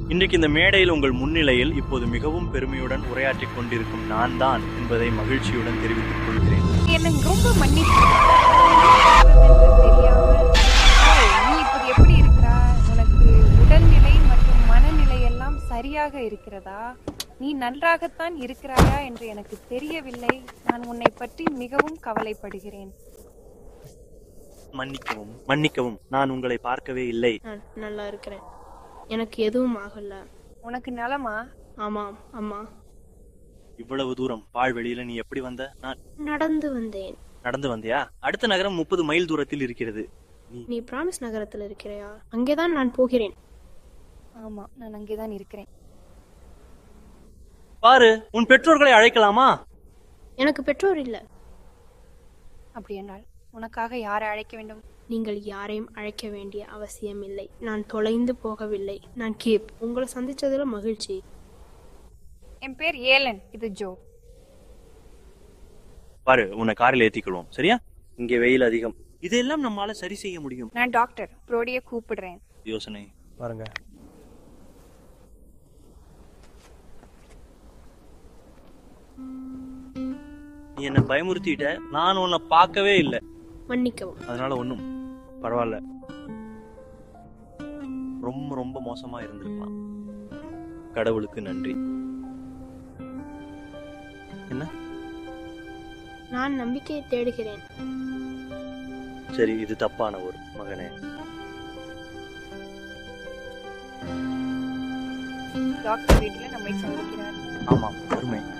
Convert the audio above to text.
இன்றைக்கு இந்த மேடையில் உங்கள் முன்னிலையில் இப்போது மிகவும் பெருமையுடன் உரையாற்றிக் கொண்டிருக்கும் நான் தான் என்பதை மகிழ்ச்சியுடன் தெரிவித்துக் கொள்கிறேன் என்ன ரொம்ப மன்னிப்பு தெரியாமல் ஓ, நீ இப்போது எப்படி இருக்கிறாய் உனக்கு உடல்நிலை மற்றும் மனநிலை எல்லாம் சரியாக இருக்கிறதா நீ நன்றாகத்தான் இருக்கிறாயா என்று எனக்கு தெரியவில்லை நான் உன்னை பற்றி மிகவும் கவலைப்படுகிறேன் மன்னிக்கவும் மன்னிக்கவும் நான் உங்களை பார்க்கவே இல்லை நான் நல்லா இருக்கிறேன் எனக்கு எதுவும் ஆகல உனக்கு நலமா ஆமாம் அம்மா இவ்வளவு தூரம் பாழ்வெளியில நீ எப்படி வந்த நான் நடந்து வந்தேன் நடந்து வந்தியா அடுத்த நகரம் முப்பது மைல் தூரத்தில் இருக்கிறது நீ நீ பிராமிஸ் நகரத்தில் இருக்கிறையா அங்கேதான் நான் போகிறேன் ஆமா நான் அங்கேதான் இருக்கிறேன் பாரு உன் பெற்றோர்களை அழைக்கலாமா எனக்கு பெற்றோர் இல்ல அப்படி என்றால் உனக்காக யாரை அழைக்க வேண்டும் நீங்கள் யாரையும் அழைக்க வேண்டிய அவசியம் இல்லை நான் தொலைந்து போகவில்லை நான் கேப் உங்களை சந்திச்சதுல மகிழ்ச்சி என் பேர் ஏலன் இது ஜோ பாரு உன்னை காரில் ஏத்திக்கொள்வோம் சரியா இங்கே வெயில் அதிகம் இதெல்லாம் நம்மால சரி செய்ய முடியும் நான் டாக்டர் ப்ரோடியை கூப்பிடுறேன் யோசனை பாருங்க நீ என்ன பயமுறுத்திட்ட நான் உன்னை பார்க்கவே இல்லை மன்னிக்கவும் அதனால ஒண்ணும் பரவாயில்ல ரொம்ப ரொம்ப மோசமா இருந்திருக்கலாம் கடவுளுக்கு நன்றி என்ன நான் நம்பிக்கையை தேடுகிறேன் சரி இது தப்பான ஒரு மகனே டாக்டர் வீட்டில் நம்மை சந்திக்கிறார் ஆமாம் பொறுமை